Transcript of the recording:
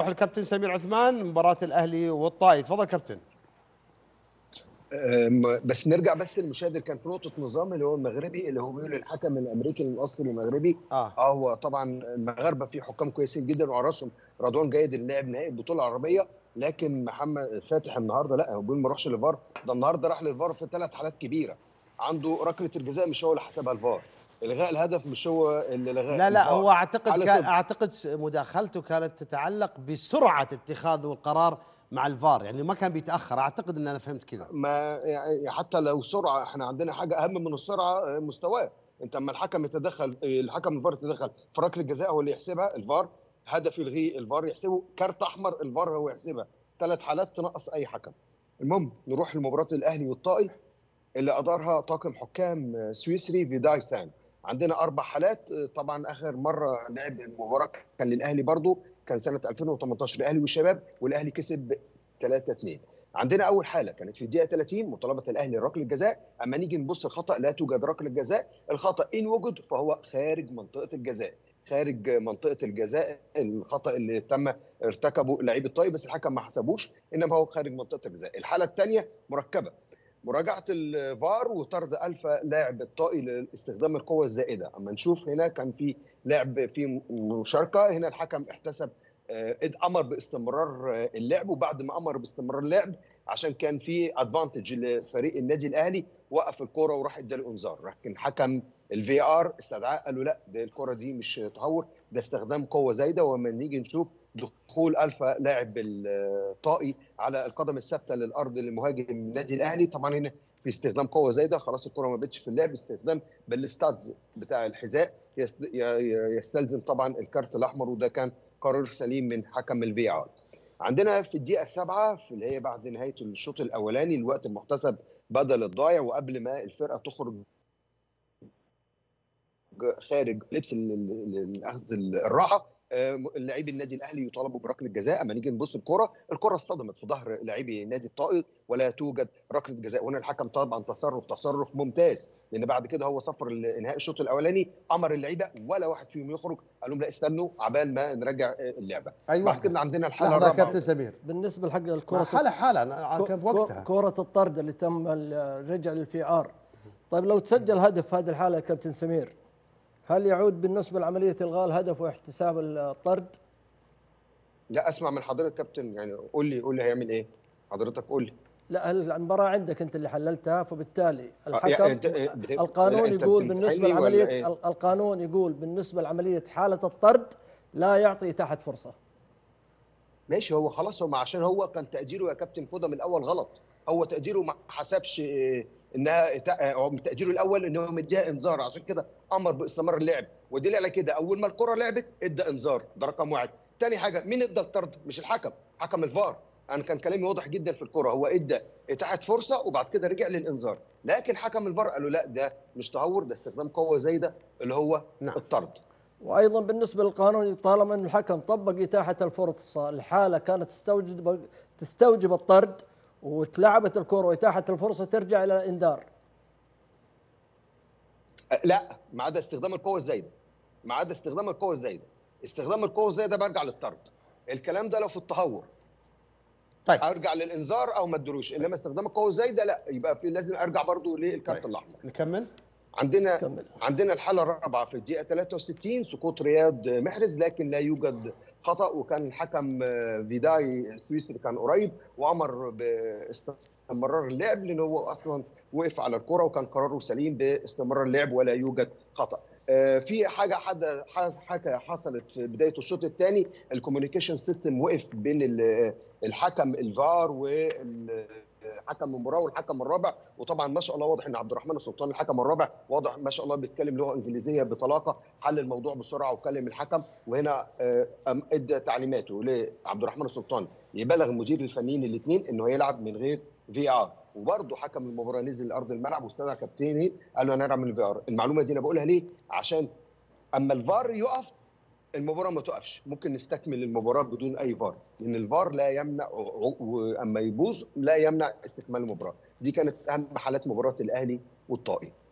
نروح الكابتن سمير عثمان مباراه الاهلي والطائي تفضل كابتن أم، بس نرجع بس للمشاهد اللي كان في نقطه نظام اللي هو المغربي اللي هو بيقول الحكم الامريكي المصري المغربي اه اه هو طبعا المغاربه في حكام كويسين جدا وعلى راسهم رضوان جيد اللي لعب نهائي البطوله العربيه لكن محمد فاتح النهارده لا هو بيقول ما راحش للفار ده النهارده راح للفار في ثلاث حالات كبيره عنده ركله الجزاء مش هو اللي حسبها الفار الغاء الهدف مش هو اللي لغاه لا لا الفار. هو اعتقد على كان طول. اعتقد مداخلته كانت تتعلق بسرعه اتخاذ القرار مع الفار يعني ما كان بيتاخر اعتقد ان انا فهمت كذا ما يعني حتى لو سرعه احنا عندنا حاجه اهم من السرعه آه، مستواه انت اما الحكم يتدخل آه، الحكم الفار يتدخل في ركله الجزاء هو اللي يحسبها الفار هدف يلغيه الفار يحسبه كارت احمر الفار هو يحسبها ثلاث حالات تنقص اي حكم المهم نروح لمباراه الاهلي والطائي اللي ادارها طاقم حكام آه، سويسري فيداي سان عندنا اربع حالات آه، طبعا اخر مره لعب المباراه كان للاهلي برضو كان سنه 2018 الاهلي والشباب والاهلي كسب 3 2 عندنا اول حاله كانت في الدقيقه 30 مطالبه الاهلي ركله الجزاء اما نيجي نبص الخطا لا توجد ركله جزاء الخطا ان وجد فهو خارج منطقه الجزاء خارج منطقه الجزاء الخطا اللي تم ارتكبه لعيب الطائي بس الحكم ما حسبوش انما هو خارج منطقه الجزاء الحاله الثانيه مركبه مراجعه الفار وطرد الفا لاعب الطائي لاستخدام القوه الزائده اما نشوف هنا كان في لعب في مشاركه هنا الحكم احتسب آه، امر باستمرار آه، اللعب وبعد ما امر باستمرار اللعب عشان كان في ادفانتج لفريق النادي الاهلي وقف الكوره وراح اداله انذار لكن حكم الفي ار استدعاه قال له لا ده الكوره دي مش تهور ده استخدام قوه زايده وما نيجي نشوف دخول الفا لاعب الطائي على القدم الثابته للارض لمهاجم النادي الاهلي طبعا هنا في استخدام قوه زايده خلاص الكره ما بقتش في اللعب استخدام بالستادز بتاع الحذاء يست- ي- ي- يستلزم طبعا الكارت الاحمر وده كان قرار سليم من حكم الفي ار عندنا في الدقيقه السابعه في اللي هي بعد نهايه الشوط الاولاني الوقت المحتسب بدل الضايع وقبل ما الفرقه تخرج خارج لبس ال- ال- ال- اخذ الراحه آه، لاعبي النادي الاهلي يطالبوا بركله جزاء اما نيجي نبص الكره الكره اصطدمت في ظهر لاعبي نادي الطائي ولا توجد ركله جزاء وهنا الحكم طبعا تصرف تصرف ممتاز لان بعد كده هو صفر انهاء الشوط الاولاني امر اللعيبه ولا واحد فيهم يخرج قال لهم لا استنوا عبال ما نرجع آه، اللعبه ايوه بعد كده عندنا الحاله لحظه الرابعه كابتن سمير بالنسبه لحق الكره حاله حاله أنا كان في وقتها كرة الطرد اللي تم الرجع للفي ار طيب لو تسجل هدف في هذه الحالة يا كابتن سمير هل يعود بالنسبة لعملية إلغاء الهدف واحتساب الطرد؟ لا اسمع من حضرتك كابتن يعني قول لي قول لي هيعمل ايه حضرتك قول لي لا هل المباراة عندك أنت اللي حللتها فبالتالي الحكم يعني أنت- بت- القانون لا، أنت يقول بالنسبة بتمتحني ولا لعملية إيه؟ ال- القانون يقول بالنسبة لعملية حالة الطرد لا يعطي إتاحة فرصة ماشي هو خلاص هو عشان هو كان تقديره يا كابتن فوده من الاول غلط هو تقديره ما حسبش آه، انها إتا- آه، هو من تقديره الاول ان هو مديها انذار عشان كده امر باستمرار اللعب ودليل على كده اول ما الكره لعبت ادى انذار ده رقم واحد تاني حاجه مين ادى الطرد مش الحكم حكم الفار انا كان كلامي واضح جدا في الكره هو ادى اتاحه فرصه وبعد كده رجع للانذار لكن حكم الفار قالوا لا ده مش تهور ده استخدام قوه زايده اللي هو نعم. الطرد وايضا بالنسبه للقانون طالما ان الحكم طبق اتاحه الفرصه الحاله كانت تستوجب تستوجب الطرد وتلعبت الكره واتاحه الفرصه ترجع الى الانذار أه، لا ما عدا استخدام القوه الزايده ما عدا استخدام القوه الزايده استخدام القوه الزايده برجع للطرد الكلام ده لو في التهور طيب ارجع للانذار او ما ادروش انما استخدام القوه الزايده لا يبقى في لازم ارجع برضو للكارت طيب. الاحمر نكمل عندنا كمل. عندنا الحاله الرابعه في الدقيقه 63 سقوط رياض محرز لكن لا يوجد خطا وكان الحكم آه، فيداي السويسري كان قريب وامر باستمرار اللعب لان هو اصلا وقف على الكره وكان قراره سليم باستمرار اللعب ولا يوجد خطا آه، في حاجه حد حاجه حصلت في بدايه الشوط الثاني الكوميونيكيشن سيستم وقف بين ال- الحكم الفار والحكم المباراه والحكم الرابع وطبعا ما شاء الله واضح ان عبد الرحمن السلطان الحكم الرابع واضح ما شاء الله بيتكلم لغه انجليزيه بطلاقه حل الموضوع بسرعه وكلم الحكم وهنا آه، أم- ادى تعليماته لعبد الرحمن السلطان يبلغ المدير الفنيين الاثنين انه يلعب من غير في ار وبرضه حكم المباراه نزل ارض الملعب واستدعى كابتني قال له انا هنلعب من الفي ار المعلومه دي انا بقولها ليه عشان اما الفار يقف المباراه ما تقفش ممكن نستكمل المباراه بدون اي فار لان الفار لا يمنع واما يبوظ لا يمنع استكمال المباراه دي كانت اهم حالات مباراه الاهلي والطائي